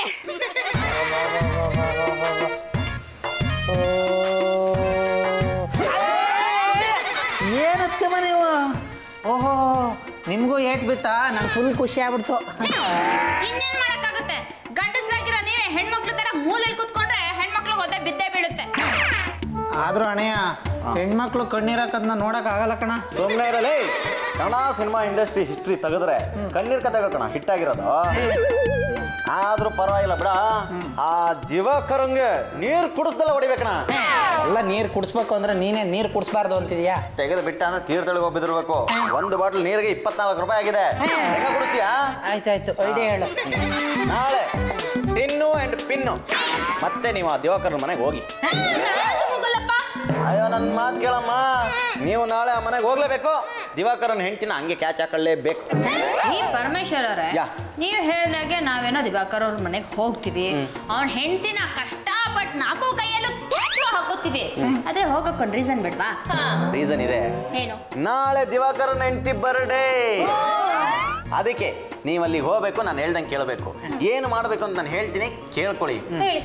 ಏನತ್ತೆ ನೀವು ಓಹೋ ನಿಮಗೂ ಏಟ್ ಬಿತ್ತಾ ನಂಗೆ ಫುಲ್ ಖುಷಿ ಆಗ್ಬಿಡ್ತು ಇನ್ನೇನ್ ಮಾಡಕ್ಕಾಗುತ್ತೆ ಗಂಡಸ್ರಾಗಿರೋ ನೀವೇ ಹೆಣ್ಮಕ್ಳು ತರ ಮೂಲೆಯಲ್ಲಿ ಕುತ್ಕೊಂಡ್ರೆ ಹೆಣ್ಮಕ್ಳು ಒದ್ದೆ ಬಿದ್ದೇ ಬೀಳುತ್ತೆ ಆದ್ರೂ ಅಣ್ಣಯ್ಯ ಹೆಣ್ಮಕ್ಳು ಕಣ್ಣೀರಾಕದ್ನ ನೋಡಕ್ ಆಗಲ್ಲ ಕಣ ಸುಮ್ಮನೆ ಇರಲಿ ಕನ್ನಡ ಸಿನಿಮಾ ಇಂಡಸ್ಟ್ರಿ ಹಿಸ್ಟ್ರಿ ತೆಗೆದ್ರೆ ಕಣ್ಣೀರ್ ಕತೆ ಕಣ ಹಿಟ್ಟಾಗಿರೋದು ಆದ್ರೂ ಪರವಾಗಿಲ್ಲ ಬಿಡ ಆ ದಿವಾಕರಂಗೆ ನೀರ್ ಕುಡಿಸ್ದಲ್ಲ ಹೊಡಿಬೇಕಣ ಎಲ್ಲ ನೀರು ಕುಡಿಸ್ಬೇಕು ಅಂದ್ರೆ ನೀನೇ ನೀರು ಕುಡಿಸ್ಬಾರ್ದು ಅಂತಿದ್ಯಾ ತೆಗೆದು ಬಿಟ್ಟ ಅಂದ್ರೆ ತೀರ್ಥಳಿಗೆ ಹೋಗ್ಬಿದಿರ್ಬೇಕು ಒಂದು ಬಾಟಲ್ ನೀರಿಗೆ ಇಪ್ಪತ್ನಾಲ್ಕು ರೂಪಾಯಿ ಆಗಿದೆ ಹೆಂಗ ಕುಡಿಸ್ತೀಯಾ ಆಯ್ತಾಯ್ತು ಐಡಿಯಾ ಹೇಳು ನಾಳೆ ಟಿನ್ನು ಅಂಡ್ ಪಿನ್ನು ಮತ್ತೆ ನೀವು ಆ ದಿವಾಕರನ ಮನೆಗೆ ಹೋಗಿ ಹೋಗಲ್ಲಪ್ಪ ಅಯ್ಯೋ ನನ್ನ ಮಾತು ಕೇಳಮ್ಮ ನೀವು ನಾಳೆ ಆ ಮನೆಗೆ ಹೋಗ್ಲೇಬೇಕು ದಿವಾಕರನ್ ಹೆಂಡ್ತಿನ ಹಂಗೆ ಕ್ಯಾಚ್ ಹಾಕೊಳ್ಳೇಬೇಕು ಈ ಪರಮೇಶ್ವರ್ ಅವರೇ ಯಾ. ನೀವು ಹೇಳ್ದಾಗೆ ನಾವೇನೋ ದಿವಾಕರ್ ಅವ್ರ ಮನೆಗೆ ಹೋಗ್ತೀವಿ ಅವ್ನ ಹೆಂಡತಿನ ಕಷ್ಟಪಟ್ಟು ನಾಲ್ಕು ಕೈಯಲ್ಲೂ ಕ್ಯಾಚು ಹಾಕೋತೀವಿ ಆದ್ರೆ ಹೋಗಕ್ಕೊಂದು ರೀಸನ್ ಬಿಡ್ವಾ ರೀಸನ್ ಇದೆ ಏನು ನಾಳೆ ದಿವಾಕರನ್ ಹೆಂಡ್ತಿ ಬರ್ಡೇ ಅದಕ್ಕೆ ನೀವು ಅಲ್ಲಿಗೆ ಹೋಗ್ಬೇಕು ನಾನು ಹೇಳ್ದಂಗೆ ಕೇಳಬೇಕು ಏನು ಮಾಡಬೇಕು ಅಂತ ನಾನು ಹೇಳ್ತೀನಿ ಕೇಳ್ಕೊಳ್ಳಿ ಹೇಳಿ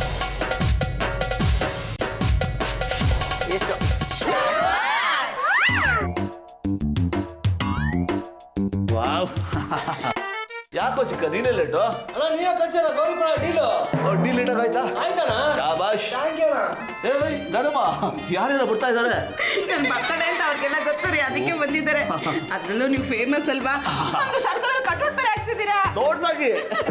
ಎಷ್ಟು ವಾವ್ ಯಾಕೋ ಚಿಕ್ಕ ನೀನೇ ಲೇಟು ಅಲ್ಲ ನೀವೇ ಕಳ್ಸಿರ ಗೌರಿ ಪಡ ಡೀಲು ಡೀಲ್ ಲೇಟ್ ಆಯ್ತಾ ಆಯ್ತಣ್ಣ ಶಾಬಾಷ್ ಥ್ಯಾಂಕ್ ಯು ಅಣ್ಣ ಏಯ್ ನಡಮ್ಮ ಯಾರ್ಯಾರ ಬರ್ತಾ ಇದ್ದಾರೆ ನನ್ ಬರ್ತಡೆ ಅಂತ ಅವ್ರಿಗೆಲ್ಲ ಗೊತ್ತು ರೀ ಅದಕ್ಕೆ ಬಂದಿದ್ದಾರೆ ಅದ್ರಲ್ಲೂ ನೀವು ಫೇಮಸ್ ಅಲ್ವಾ ಒಂದು ಸರ್ಕಲ್ ಅಲ್ಲಿ ಕಟ್ಔಟ್ ಬೇರೆ ಹಾಕ್ಸಿದ್ದೀರಾ ದೊಡ್ಡದಾಗಿ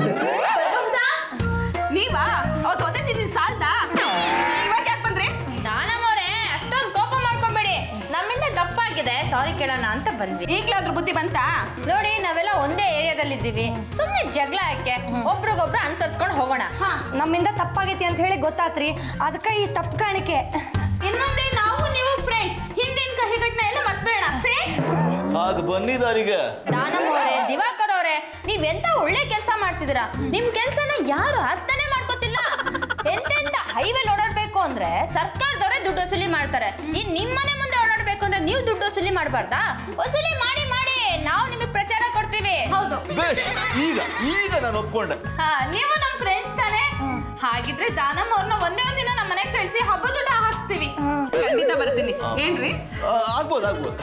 ನೀವಾ ಅವತ್ತು ಒದ್ದೆ ತಿಂದಿದ್ ಸಾಲ್ದಾ ಇವಾಗ ಯಾಕೆ ಬಂದ್ರಿ ದಾನಮೋರೆ ಅಷ್ಟೊಂದು ಕೋಪ ಮಾಡ್ಕೊಂಬೇಡಿ ನಮ್ಮಿಂದ ತಪ್ಪಾಗಿದೆ ಸಾರಿ ಕೇಳೋಣ ಅಂತ ಬಂದ್ವಿ ಈಗ್ಲಾದ್ರೂ ಬುದ್ಧಿ ಬಂತಾ ನೋಡಿ ನಾವೆಲ್ಲ ಒಂದೇ ಏರಿಯಾದಲ್ಲಿ ಇದ್ದೀವಿ ಸುಮ್ಮನೆ ಜಗಳ ಯಾಕೆ ಒಬ್ರಿಗೊಬ್ರು ಅನ್ಸರ್ಸ್ಕೊಂಡು ಹೋಗೋಣ ಹಾ ನಮ್ಮಿಂದ ತಪ್ಪಾಗೈತಿ ಅಂತ ಹೇಳಿ ಗೊತ್ತಾತ್ರಿ ಅದಕ್ಕೆ ಈ ತಪ್ಪು ಕಾಣಿಕೆ ಇನ್ನೊಂದೇ ನಾವು ನೀವು ಫ್ರೆಂಡ್ಸ್ ಹಿಂದಿನ ಕಹಿ ಘಟನೆ ಎಲ್ಲ ಮರ್ಬೇಡ ಸೇ ಅದು ಬನ್ನಿದಾರಿಗೆ ದಾನಮ್ಮವ್ರೆ ದಿವಾಕರ್ ಅವರೇ ನೀವೆಂತ ಒಳ್ಳೆ ಕೆಲಸ ಮಾಡ್ತಿದ್ದೀರಾ ನಿಮ್ ಕೆಲ್ಸನ ಯಾರು ಅರ್ಥನೇ ಮಾಡ್ಕೋತಿಲ್ಲ ಎಂತೆಂತ ಹೈವೇಲ್ ಓಡಾಡ್ಬೇಕು ಅಂದ್ರೆ ಸರ್ಕಾರದವರೇ ದುಡ್ಡು ವಸೂಲಿ ಮಾಡ್ತಾರೆ ಇನ್ ನಿಮ್ಮನೆ ಮುಂದೆ ಓಡಾಡ್ಬೇಕು ಅಂದ್ರೆ ನೀವು ದುಡ್ಡು ವಸೂಲಿ ಮಾಡಬಾರ್ದಾ ವಸೂಲಿ ಮಾಡಿ ಮಾಡಿ ನಾವು ನಿಮಗೆ ಪ್ರಚಾರ ಕೊಡ್ತೀವಿ ಹೌದು ಬೇಷ್ ಈಗ ಈಗ ನಾನು ಒಪ್ಕೊಂಡೆ ಹಾ ನೀವು ನಮ್ಮ ಫ್ರೆಂಡ್ಸ್ ತಾನೇ ಹಾಗಿದ್ರೆ ದಾನಮ್ಮ ಅವ್ರನ್ನ ಒಂದೇ ಒಂದಿನ ನಮ್ಮ ಮನೆಗೆ ಕಳಿಸಿ ಹಬ್ಬದ ಊಟ ಹಾಕ್ಸ್ತೀವಿ ಖಂಡಿತ ಬರ್ತೀನಿ ಏನ್ರಿ ಆ, ಆಗ್ಬೋದು ಆಗ್ಬೋದು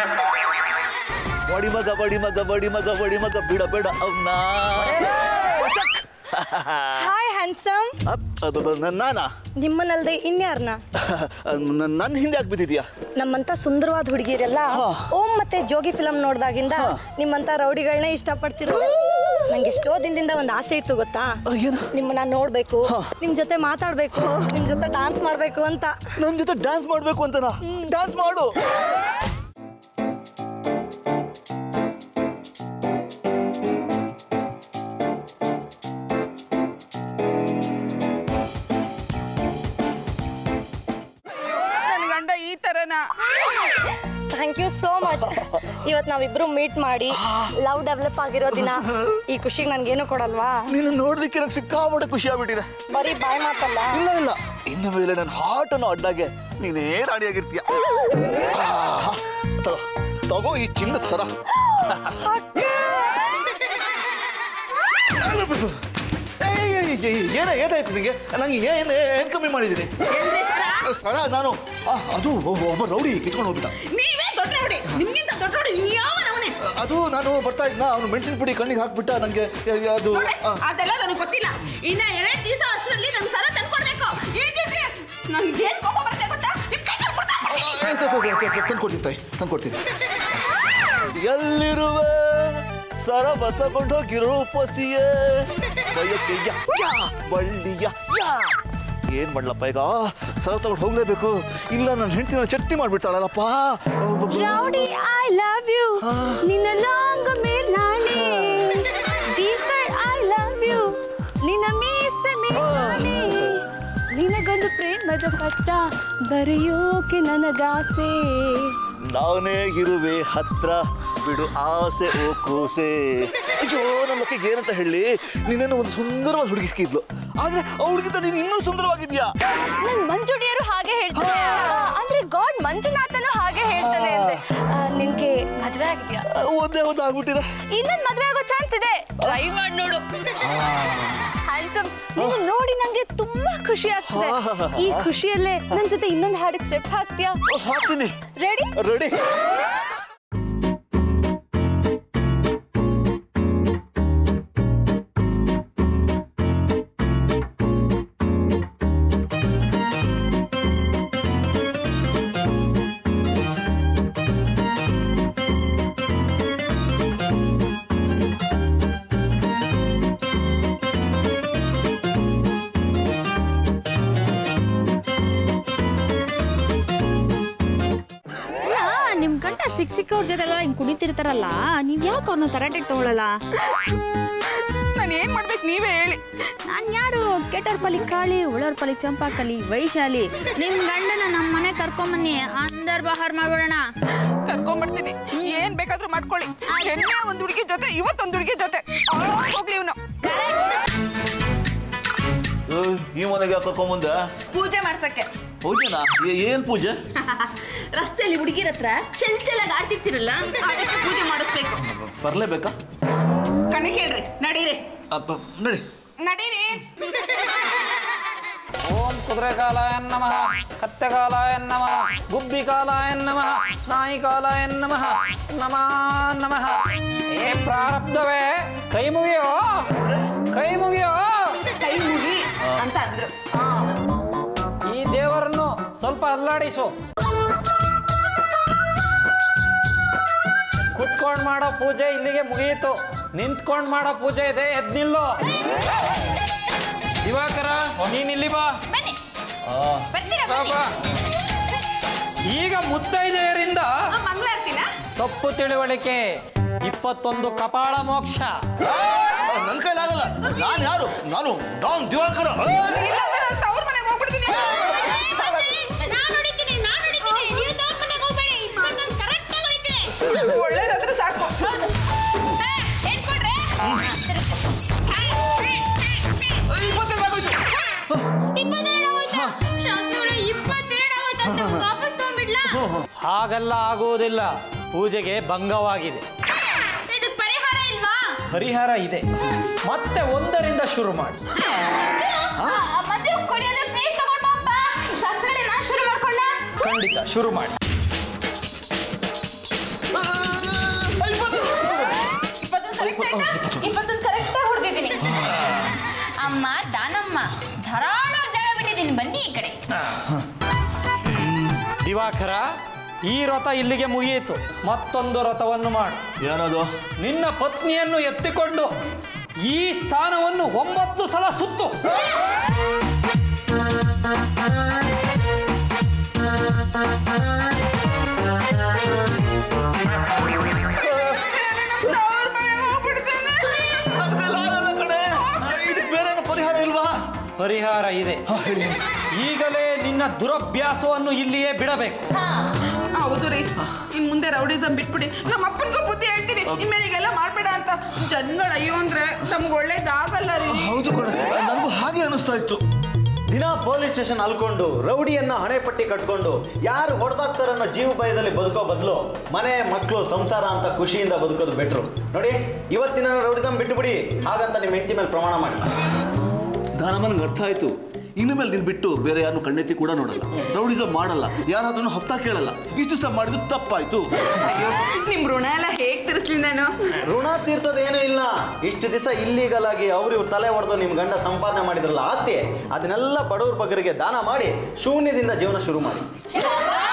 ಬಡಿ ಮಗ ಬಡಿ ಮಗ ಬಡಿ ಮಗ ಬಡಿ ಮಗ ಬಿಡ ಬೇಡ ಅವನ್ನ ಹಾಯ್ ಹ್ಯಾಂಡ್ಸಮ್ ನಾನಾ ನಿಮ್ಮನ್ನಲ್ದೆ ಇನ್ಯಾರನ್ನ ನನ್ನ ಹಿಂದೆ ಆಗ್ಬಿಟ್ಟಿದ್ಯಾ ನಮ್ಮಂತ ಸುಂದರವಾದ ಹುಡುಗಿರೆಲ್ಲ ಓಂ ಮತ್ತೆ ಜೋಗಿ ಫಿಲಂ ನೋಡ್ದಾಗಿಂದ ನಿಮ್ಮಂತ ರೌಡಿಗಳನ್ನ ಇಷ್ಟಪಡ್ತಿರೋ ನಂಗೆ ಎಷ್ಟೋ ದಿನದಿಂದ ಒಂದು ಆಸೆ ಇತ್ತು ಗೊತ್ತಾ ಏನು ನಿಮ್ಮನ್ನ ನೋಡ್ಬೇಕು ನಿಮ್ ಜೊತೆ ಮಾತಾಡ್ಬೇಕು ನಿಮ್ ಜೊತೆ ಡಾನ್ಸ್ ಮಾಡ್ಬೇಕು ಅಂತ ನನ್ನ ಜೊತೆ ಡ್ಯಾನ್ಸ್ ಮಾಡ್ಬೇಕು ಅಂತನಾ ಡ್ಯಾನ್ಸ್ ಮಾಡು ಇವತ್ ನಾವಿಬ್ರು ಮೀಟ್ ಮಾಡಿ ಲವ್ ಡೆವಲಪ್ ಆಗಿರೋ ದಿನ ಈ ಖುಷಿಗೆ ನನ್ಗೇನು ಕೊಡಲ್ವಾ ನೀನು ನೋಡ್ಲಿಕ್ಕೆ ನಂಗೆ ಸಿಕ್ಕಾಪಟ್ಟೆ ಖುಷಿ ಆಗ್ಬಿಟ್ಟಿದೆ ಬರೀ ಬಾಯ್ ಮಾತಲ್ಲ ಇಲ್ಲ ಇಲ್ಲ ಇನ್ನು ಮೇಲೆ ನನ್ನ ಹಾರ್ಟ್ ಅನ್ನೋ ಅಡ್ಡಾಗೆ ನೀನೇ ರಾಣಿಯಾಗಿರ್ತೀಯ ಆಹಾ, ತಗೋ ತಗೋ ಈ ಚಿನ್ನದ ಸರ ಏನ ಏನಾಯ್ತು ನಿಮಗೆ ನಂಗೆ ಏನು ಏನು ಕಮ್ಮಿ ಮಾಡಿದ್ದೀನಿ ಸರ ನಾನು ಆ, ಅದು ಒಬ್ಬ ಒಬ್ಬ ರೌಡಿ ಕಿತ್ಕೊಂಡು ಹೋಗ್ಬಿಟ್ಟ ನೀವೇ ದೊಡ್ಡ ರೌಡಿ ನಿಮ್ಗಿಂತ ದೊಡ್ಡ ರೌಡಿ ಯಾವ ನವನೇ ಅದು ನಾನು ಬರ್ತಾ ಇದ್ನ ಅವನು ಮೆಣಸಿನ ಪುಡಿ ಕಣ್ಣಿಗೆ ಹಾಕ್ಬಿಟ್ಟ ನನಗೆ ಅದು ಆ, ಅದೆಲ್ಲ ನನಗೆ ಗೊತ್ತಿಲ್ಲ ಇನ್ನ ಎರಡ್ ದಿವಸ ಅಷ್ಟರಲ್ಲಿ ನನ್ ಸರ ತಂದ್ಕೊಡ್ಬೇಕು ಇಳ್ದಿದ್ರೆ ನನ್ಗೆ ಏನ್ ಕೋಪ ಬರುತ್ತೆ ಗೊತ್ತಾ ನಿಮ್ ಕೈ ತಂದ್ಕೊಡ್ತೀನಿ ತಾಯಿ ತಂದ್ಕೊಡ್ತೀನಿ ಎಲ್ಲಿರುವೆ ಸರಬ ತಗೊಂಡು ಹೋಗಿರೋ ಪಸಿಯೇ ಬಯಕೆ ಯಾ, ಯಾ, ಬಳ್ಳಿಯ ಯಾ. ಏನ್ ಮಾಡ್ಲಪ್ಪ ಈಗ ಸರ ತಗೊಂಡು ಹೋಗ್ಲೇಬೇಕು ಇಲ್ಲ ನನ್ನ ಹೆಂಡತಿನ ಚಟ್ನಿ ಮಾಡ್ಬಿಡ್ತಾಳಲ್ಲಪ್ಪ ರೌಡಿ ಐ ಲವ್ ಯು ನಿನ್ನ ಲಾಂಗ್ ಮೇಲಾಣೆ ಡೀಪರ್ ಐ ಲವ್ ಯು ನಿನ್ನ ಮೀಸೆ ಮೇಲಾಣೆ ನಿನಗೊಂದು ಪ್ರೇಮದ ಪತ್ರ ಬರೆಯೋಕೆ ನನಗಾಸೆ ನಾನೇ ಇರುವೆ ಹತ್ರ ಬಿಡು ಆಸೆ ಓ ಕೂಸೆ ಅಯ್ಯೋ ನನ್ನ ಮಕ್ಕಳಿಗೆ ಏನಂತ ಹೇಳಿ ನೀನೇನೋ ಒಂದು ಸುಂದರವಾದ ಹುಡುಗಿ ಸಿಕ್ಕಿದ್ಲು ಆದ್ರೆ ಅವಳಿಗಿಂತ ನೀನು ಇನ್ನೂ ಸುಂದರವಾಗಿದ್ಯಾ ನನ್ ಮಂಜುಡಿಯರು ಹಾಗೆ ಹೇಳ್ತಾರೆ ಆ, ಅಂದ್ರೆ ಗಾಡ್ ಮಂಜುನಾಥನು ಹಾಗೆ ಹೇಳ್ತಾನೆ ಅಂತೆ ಆ, ನಿನ್ಗೆ ಮದ್ವೆ ಆಗಿದ್ಯಾ ಒಂದೇ ಒಂದು ಆಗ್ಬಿಟ್ಟಿದೆ ಇನ್ನೊಂದ್ ಮದ್ವೆ ಆಗೋ ಚಾನ್ಸ್ ಇದೆ ಟ್ರೈ ಮಾಡಿ ನೋಡು ಹ್ಯಾಂಡ್ಸಮ್ ನೀನು ನೋಡಿ ನಂಗೆ ತುಂಬಾ ಖುಷಿ ಆಗ್ತಿದೆ ಈ ಖುಷಿಯಲ್ಲೇ ನನ್ ಜೊತೆ ಇನ್ನೊಂದು ಹಾಡಿಗೆ ಸ್ಟೆಪ್ ಹಾಕ್ತೀಯಾ ಹಾಕ್ತೀನಿ ರೆಡಿ ರೆಡಿ ಅಲ್ಲ ನಿಮ್ ಗಂಡ ಸಿಕ್ ಸಿಕ್ಕವ್ರ ಜೊತೆ ಎಲ್ಲ ಹಿಂಗ್ ಕುಣಿತಿರ್ತಾರಲ್ಲ ನೀವ್ ಯಾಕೆ ಅವ್ರನ್ನ ತರಾಟೆಗೆ ತಗೊಳಲ್ಲ ನಾನು ಏನ್ ಮಾಡ್ಬೇಕು ನೀವೇ ಹೇಳಿ ನಾನ್ ಯಾರು ಕೆಟ್ಟವ್ರ ಪಲಿ ಕಾಳಿ ಒಳವ್ರ ಪಲಿ ಚಂಪಾಕಲಿ ವೈಶಾಲಿ ನಿಮ್ ಗಂಡನ ನಮ್ಮ ಮನೆ ಕರ್ಕೊಂಬನ್ನಿ ಅಂದರ್ ಬಹಾರ್ ಮಾಡ್ಬಿಡೋಣ ಕರ್ಕೊಂಡ್ಬರ್ತೀನಿ ಏನ್ ಬೇಕಾದ್ರೂ ಮಾಡ್ಕೊಳ್ಳಿ ಹೆಣ್ಣೆ ಒಂದ್ ಹುಡುಗಿ ಜೊತೆ ಇವತ್ತೊಂದ್ ಹುಡುಗಿ ಜೊತೆ ಹಾಳಾಗ್ ಹೋಗ್ಲಿ ಇವನು ಈ ಮನೆಗೆ ಕರ್ಕೊಂಬಂದೆ ಪೂಜೆ ಮಾಡ್ಸಕ್ಕೆ ಪೂಜೆನಾ ಏ- ಏನ್ ಪೂಜೆ ರಸ್ತೆಯಲ್ಲಿ ಹುಡುಗಿರ ಹತ್ರ ಚೆಲ್ ಚೆಲ್ಲಾಗಿ ಆಡ್ತಿರ್ತಿರಲ್ಲ ಅದಕ್ಕೆ ಪೂಜೆ ಮಾಡಿಸ್ಬೇಕು ಬರ್ಲೇಬೇಕಾ ಕಣ್ಣು ಕೇಳ್ರಿ ನಡೀರಿ ಅಪ್ಪ ನಡಿ ನಡೀರಿ ಓಂ ಕುದುರೆಕಾಲಾಯ ನಮಃ ಕತ್ತೆಕಾಲಾಯ ನಮಃ ಗುಬ್ಬಿಕಾಲಾಯ ನಮಃ ನಾಯಿಕಾಲಾಯ ನಮಃ ನಮಃ ನಮಃ ಏ ಪ್ರಾರಬ್ಧವೇ ಕೈ ಮುಗಿಯೋ ಕೈ ಮುಗಿಯೋ ಕೈ ಮುಗಿ ಅಂತ ಅಂದ್ರು ಹಾ. ಈ ದೇವರನ್ನು ಸ್ವಲ್ಪ ಅಲ್ಲಾಡಿಸು ಕುತ್ಕೊಂಡ್ ಮಾಡೋ ಪೂಜೆ ಇಲ್ಲಿಗೆ ಮುಗಿಯಿತು ನಿಂತ್ಕೊಂಡ್ ಮಾಡೋ ಪೂಜೆ ಇದೆ ಎದ್ ನಿಲ್ಲು ದಿವಾಕರ ನೀನ್ ಇಲ್ಲಿ ಬಾ ಬನ್ನಿ ಬರ್ತೀರಾ ಬಾ, ಬಾ. ಈಗ ಮುತ್ತೈದೆಯರಿಂದ ಮಂಗಳಾರ್ತಿನ ತಪ್ಪು ತಿಳುವಳಿಕೆ ಇಪ್ಪತ್ತೊಂದು ಕಪಾಳ ಮೋಕ್ಷ ನನ್ನ ಕೈಲಾಗಲ್ಲ ನಾನು ಯಾರು ನಾನು ಡಾನ್ ದಿವಾಕರ ಇಲ್ಲಾಂದ್ರೆ ನಾನು ತವ್ರ ಮನೆಗೆ ಹೋಗ್ಬಿಡ್ತೀನಿ ನಾನ್ ಹೊಡಿತೀನಿ ನಾನ್ ಹೊಡಿತೀನಿ ನೀವು ತವ್ರ ಮನೆಗೆ ಹೋಗ್ಬೇಡಿ ಇಪ್ಪತ್ತೊಂದು ಕರೆಕ್ಟ್ ಆಗಿ ಹೊಡಿತೀನಿ ಒಳ್ಳೇದಾದ್ರೆ ಸಾಕು ಹೌದು ಹಾ, ಎಣ್ಸ್ಕೊಡ್ರೆ? ಇಪ್ಪತ್ತೆರಡು ಆಗೋಯ್ತಾ? ಶಾಸ್ತ್ರಿಗಳೇ, ಇಪ್ಪತ್ತೆರಡು ಆಗೋಯ್ತಾ ಅಂತ ವಾಪಸ್ ತಗೊಂಡ್ಬಿಡ್ಲಾ? ಹಾಗೆಲ್ಲ ಆಗುವುದಿಲ್ಲ ಪೂಜೆಗೆ ಭಂಗವಾಗಿದೆ ಇದಕ್ ಪರಿಹಾರ ಇಲ್ವಾ ಪರಿಹಾರ ಇದೆ ಮತ್ತೆ ಒಂದರಿಂದ ಶುರು ಮಾಡಿ ಮದುವೆ ಕುಡಿಯೋದಕ್ಕೆ ನೀರ್ ತಗೊಂಡ್ ಬಾಪ್ಪ ಶಾಸ್ತ್ರಗಳೇ ನಾ ಶುರು ಮಾಡ್ಕೊಳ್ಳ ಖಂಡಿತ ಶುರು ಮಾಡಿ ಇಪ್ಪತ್ತೊಂದು ಕರೆಕ್ಟ್ ಆಯ್ತಾ ಇಪ್ಪತ್ತೊಂದು ಕರೆಕ್ಟ್ ಹೊಡೆದಿದ್ದೀನಿ ಅಮ್ಮ ದಾನಮ್ಮ ಧಾರಾಳವಾಗಿ ಜಾಗ ಬಿಟ್ಟಿದ್ದೀನಿ ಬನ್ನಿ ಈ ಕಡೆ ದಿವಾಕರ ಈ ರಥ ಇಲ್ಲಿಗೆ ಮುಗಿಯಿತು ಮತ್ತೊಂದು ರಥವನ್ನು ಮಾಡು ಏನದು ನಿನ್ನ ಪತ್ನಿಯನ್ನು ಎತ್ತಿಕೊಂಡು ಈ ಸ್ಥಾನವನ್ನು ಒಂಬತ್ತು ಸಲ ಸುತ್ತು ತವ್ರ ಮನೆಗೆ ಹೋಗ್ಬಿಡ್ತೇನೆ ನನ್ನ ಕೈಲಾಗಲ್ಲ ಕಣೆ ಇದಕ್ಕೆ ಬೇರೆ ಏನೋ ಪರಿಹಾರ ಇಲ್ವಾ ಪರಿಹಾರ ಇದೆ ಹಾ, ಹೇಳಿ ಈಗಲೇ ನಿನ್ನ ದುರಭ್ಯಾಸವನ್ನು ಇಲ್ಲಿಯೇ ಬಿಡಬೇಕು ಹೌದು ರೀ ಇನ್ ಮುಂದೆ ರೌಡಿಸಮ್ ಬಿಟ್ಬಿಡಿ ನಮ್ಮ ಅಪ್ಪನಿಗೂ ಬುದ್ಧಿ ಹೇಳ್ತೀನಿ ಇನ್ಮೇಲೆ ಈಗೆಲ್ಲ ಮಾಡ್ಬೇಡ ಅಂತ ಜನಗಳು ಅಯ್ಯೋ ಅಂದ್ರೆ ನಮ್ಗೆ ಒಳ್ಳೇದಾಗಲ್ಲ ರೀ ಹೌದು ಕಣ ನನಗೂ ಹಾಗೆ ಅನಿಸ್ತಾ ಇತ್ತು ದಿನ ಪೊಲೀಸ್ ಸ್ಟೇಷನ್ ಅಲ್ಕೊಂಡು ರೌಡಿಯನ್ನ ಹಣೆ ಪಟ್ಟಿ ಕಟ್ಕೊಂಡು ಯಾರು ಹೊಡೆದಾಕ್ತಾರೆ ಅನ್ನೋ ಜೀವ ಭಯದಲ್ಲಿ ಬದುಕೋ ಬದಲು ಮನೆ ಮಕ್ಕಳು ಸಂಸಾರ ಅಂತ ಖುಷಿಯಿಂದ ಬದುಕೋದು ಬೆಟ್ರು ನೋಡಿ ಇವತ್ತಿನ ರೌಡಿಸಮ್ ಬಿಟ್ಟುಬಿಡಿ ಹಾಗಂತ ನಿಮ್ಮ ಹೆಂಡತಿ ಮೇಲೆ ಪ್ರಮಾಣ ಮಾಡಿ ದಾನಮ್ಮ ನಂಗೆ ಅರ್ಥ ಆಯ್ತು ಇನ್ನು ಮೇಲೆ ನೀನು ಬಿಟ್ಟು ಬೇರೆ ಯಾರನ್ನು ಕಣ್ಣೆತ್ತಿ ಕೂಡ ನೋಡಲ್ಲ ರೌಡಿಸಮ್ ಮಾಡಲ್ಲ ಯಾರಾದ್ರೂ ಹಫ್ತಾ ಕೇಳಲ್ಲ ಇಷ್ಟು ಸಹ ಮಾಡಿದ್ದು ತಪ್ಪಾಯ್ತು ಅಯ್ಯೋ ನಿಮ್ ಋಣ ಎಲ್ಲ ಹೇಗ್ ತಿರ್ಸ್ಲಿ ನಾನು ಋಣ ತೀರ್ಸೋದೇನೂ ಇಲ್ಲ ಇಷ್ಟು ದಿವಸ ಇಲ್ಲೀಗಲ್ ಆಗಿ ಅವ್ರು ಇವ್ರು ತಲೆ ಹೊಡೆದು ನಿಮ್ಮ ಗಂಡ ಸಂಪಾದನೆ ಮಾಡಿದ್ರಲ್ಲ ಆಸ್ತಿ ಅದನ್ನೆಲ್ಲ ಬಡವ್ರ ಬಗ್ಗರಿಗೆ ದಾನ ಮಾಡಿ ಶೂನ್ಯದಿಂದ ಜೀವನ ಶುರು ಮಾಡಿ